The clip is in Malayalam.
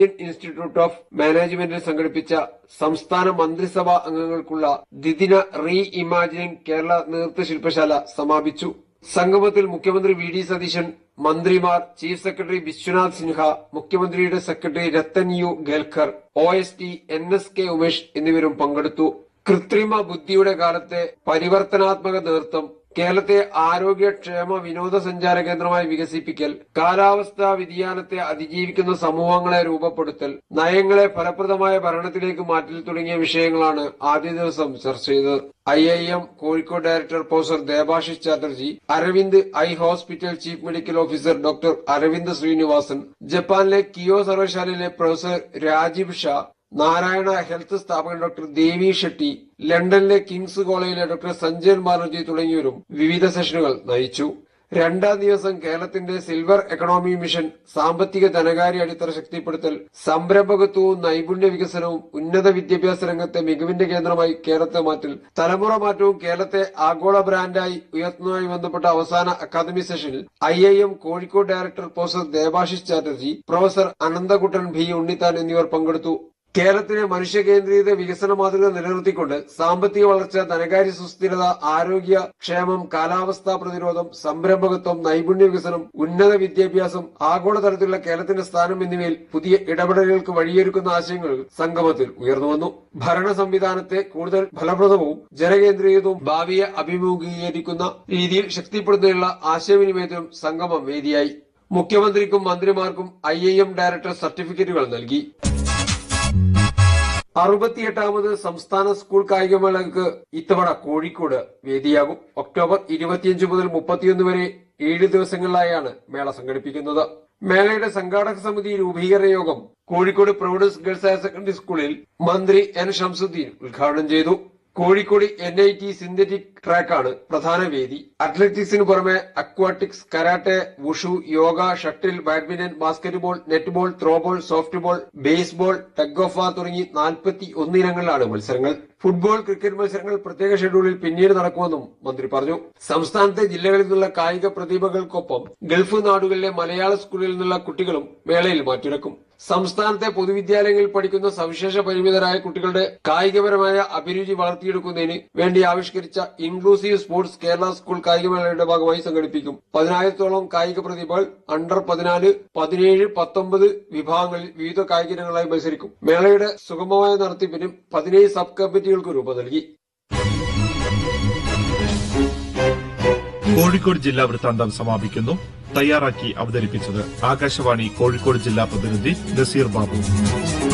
ഇന്ത്യൻ ഇൻസ്റ്റിറ്റ്യൂട്ട് ഓഫ് മാനേജ്മെന്റിൽ സംഘടിപ്പിച്ച സംസ്ഥാന മന്ത്രിസഭാ അംഗങ്ങൾക്കുള്ള ദ്വിദിന റീ ഇമാജിനിംഗ് കേരള നൃത്ത ശില്പശാല സമാപിച്ചു സംഗമത്തിൽ മുഖ്യമന്ത്രി വി ഡി സതീശൻ മന്ത്രിമാർ ചീഫ് സെക്രട്ടറി വിശ്വനാഥ് സിൻഹ മുഖ്യമന്ത്രിയുടെ secretary Rathan U Kelkar O S T N S K Umesh എന്നിവരും പങ്കെടുത്തു കൃത്രിമ ബുദ്ധിയുടെ കാലത്തെ പരിവർത്തനാത്മക നേതൃത്വം കേരളത്തെ ആരോഗ്യക്ഷേമ വിനോദസഞ്ചാര കേന്ദ്രമായി വികസിപ്പിക്കൽ കാലാവസ്ഥാ വ്യതിയാനത്തെ അതിജീവിക്കുന്ന സമൂഹങ്ങളെ രൂപപ്പെടുത്തൽ നയങ്ങളെ ഫലപ്രദമായ ഭരണത്തിലേക്ക് മാറ്റൽ തുടങ്ങിയ വിഷയങ്ങളാണ് ആദ്യ ദിവസം ചർച്ച ചെയ്തത് I I M Kozhikode director professor Debashish Chatterjee Aravind eye hospital chief medical officer doctor Aravind Srinivasan ജപ്പാനിലെ കിയോ സർവകലാശാലയിലെ പ്രൊഫസർ രാജീവ് ഷാ നാരായണ ഹെൽത്ത് സ്ഥാപകൻ ഡോക്ടർ ദേവി ഷെട്ടി ലണ്ടനിലെ കിങ്സ് കോളേജിലെ ഡോക്ടർ സഞ്ജയൻ ബാനർജി തുടങ്ങിയവരും വിവിധ സെഷനുകൾ നയിച്ചു രണ്ടാം ദിവസം കേരളത്തിന്റെ സിൽവർ എക്കണോമി മിഷൻ സാമ്പത്തിക ധനകാര്യ അടിത്തറ ശക്തിപ്പെടുത്തൽ സംരംഭകത്വവും നൈപുണ്യ വികസനവും ഉന്നത വിദ്യാഭ്യാസ രംഗത്തെ മികവിന്റെ കേന്ദ്രമായി കേരളത്തെ മാറ്റൽ തലമുറ മാറ്റവും കേരളത്തെ ആഗോള ബ്രാൻഡായി ഉയർത്തുന്നതുമായി ബന്ധപ്പെട്ട അവസാന അക്കാദമി സെഷനിൽ I I M Kozhikode director professor Debashish Chatterjee professor Ananthakuttan B Unnithan എന്നിവർ പങ്കെടുത്തു കേരളത്തിലെ മനുഷ്യകേന്ദ്രീകൃത വികസന മാതൃക നിലനിർത്തിക്കൊണ്ട് സാമ്പത്തിക വളർച്ച ധനകാര്യ സുസ്ഥിരത ആരോഗ്യ ക്ഷേമം കാലാവസ്ഥാ പ്രതിരോധം സംരംഭകത്വം നൈപുണ്യ വികസനം ഉന്നത വിദ്യാഭ്യാസം ആഗോളതലത്തിലുള്ള കേരളത്തിന്റെ സ്ഥാനം എന്നിവയിൽ പുതിയ ഇടപെടലുകൾക്ക് വഴിയൊരുക്കുന്ന ആശയങ്ങൾ സംഗമത്തിൽ ഉയർന്നുവന്നു ഭരണ സംവിധാനത്തെ കൂടുതൽ ഫലപ്രദവും ജനകേന്ദ്രീകൃതവും ഭാവിയെ അഭിമുഖീകരിക്കുന്ന രീതിയിൽ ശക്തിപ്പെടുത്തുന്നതിനുള്ള ആശയവിനിമയത്തിനും സംഗമം വേദിയായി മുഖ്യമന്ത്രിക്കും മന്ത്രിമാർക്കും ഐ ഐ എം ഡയറക്ടർ സർട്ടിഫിക്കറ്റുകൾ നൽകി അറുപത്തിയെട്ടാമത് സംസ്ഥാന സ്കൂൾ കായികമേളകൾക്ക് ഇത്തവണ കോഴിക്കോട് വേദിയാകും ഒക്ടോബർ ഇരുപത്തിയഞ്ച് മുതൽ മുപ്പത്തിയൊന്ന് വരെ ഏഴ് ദിവസങ്ങളിലായാണ് മേള സംഘടിപ്പിക്കുന്നത് മേളയുടെ സംഘാടക സമിതി രൂപീകരണ യോഗം Kozhikode Providence girls higher secondary സ്കൂളിൽ മന്ത്രി എൻ ഷംസുദ്ദീൻ ഉദ്ഘാടനം ചെയ്തു Kozhikode N I T synthetic ട്രാക്കാണ് പ്രധാന വേദി അത്ലറ്റിക്സിന് പുറമെ aquatics karate wushu yoga shuttle badminton basketball netball throwball softball baseball tug of war തുടങ്ങി നാൽപ്പത്തി ഒന്ന് ഇനങ്ങളിലാണ് മത്സരങ്ങൾ ഫുട്ബോൾ ക്രിക്കറ്റ് മത്സരങ്ങൾ പ്രത്യേക ഷെഡ്യൂളിൽ പിന്നീട് നടക്കുമെന്നും മന്ത്രി പറഞ്ഞു സംസ്ഥാനത്തെ ജില്ലകളിൽ നിന്നുള്ള കായിക പ്രതിഭകൾക്കൊപ്പം ഗൾഫ് നാടുകളിലെ മലയാള സ്കൂളിൽ നിന്നുള്ള കുട്ടികളും മേളയിൽ മാറ്റിവെക്കും സംസ്ഥാനത്തെ പൊതുവിദ്യാലയങ്ങളിൽ പഠിക്കുന്ന സവിശേഷ പരിമിതരായ കുട്ടികളുടെ കായികപരമായ അഭിരുചി വളർത്തിയെടുക്കുന്നതിന് വേണ്ടി ആവിഷ്കരിച്ച ഇൻക്ലൂസീവ് സ്പോർട്സ് കേരള സ്കൂൾ കായികമേളയുടെ ഭാഗമായി സംഘടിപ്പിക്കും പതിനായിരത്തോളം കായിക പ്രതിഭകൾ അണ്ടർ പതിനാല് പതിനേഴ് പത്തൊമ്പത് വിഭാഗങ്ങളിൽ വിവിധ കായിക ഇനങ്ങളായി മത്സരിക്കും മേളയുടെ സുഗമമായ നടത്തിപ്പിന് പതിനേഴ് സബ് കമ്മിറ്റികൾക്ക് രൂപം നൽകി കോഴിക്കോട് ജില്ലാ വൃത്താന്തം സമാപിക്കുന്നു തയ്യാറാക്കി അവതരിപ്പിച്ചത് ആകാശവാണി കോഴിക്കോട് ജില്ലാ പ്രതിനിധി നസീർ ബാബു